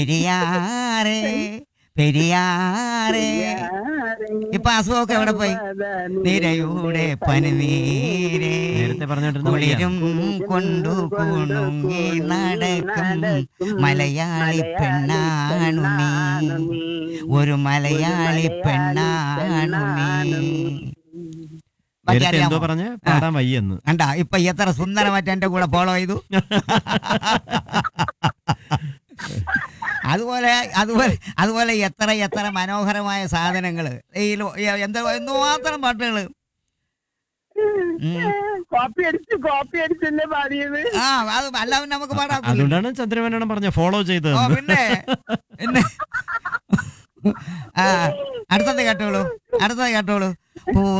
പെരിയാറേ പെരിയാറേ ഇപ്പൊ അസുഖമൊക്കെ എവിടെ പോയി നിരയുടെ പനിനീരേ നേരത്തെ പറഞ്ഞോണ്ടിരുന്ന കുളിരും കൊണ്ടു കുണുങ്ങി നടക്കും മലയാളി പെണ്ണാണു നീ ഒരു മലയാളി പെണ്ണാണു നീ ബാക്കി നേരത്തെ എന്തോ അറിയാമോ? പറഞ്ഞ് പാടാൻ വയ്യെന്ന് കണ്ടാ ഇപ്പൊ എത്ര സുന്ദരമായിട്ട് എന്റെ കൂടെ ഫോളോ ചെയ്തു അതുപോലെ അതുപോലെ അതുപോലെ എത്ര എത്ര മനോഹരമായ സാധനങ്ങള് ഈ ലോ- ഈ എന്താ എന്തുമാത്രം പാട്ടുകള് ഉം. കോപ്പി അടിച്ച് കോപ്പി അടിച്ചല്ലേ പാടിയത് ആ അത് അല്ലാതെ നമുക്ക് പാടാം അതുകൊണ്ടാണ് ചന്ദ്രമേനോണം പറഞ്ഞ ഫോളോ ഓ ചെയ്തത് പിന്നെ പിന്നെ ആ അടുത്തത് കേട്ടോളൂ അടുത്തത് കേട്ടോളൂ പൂ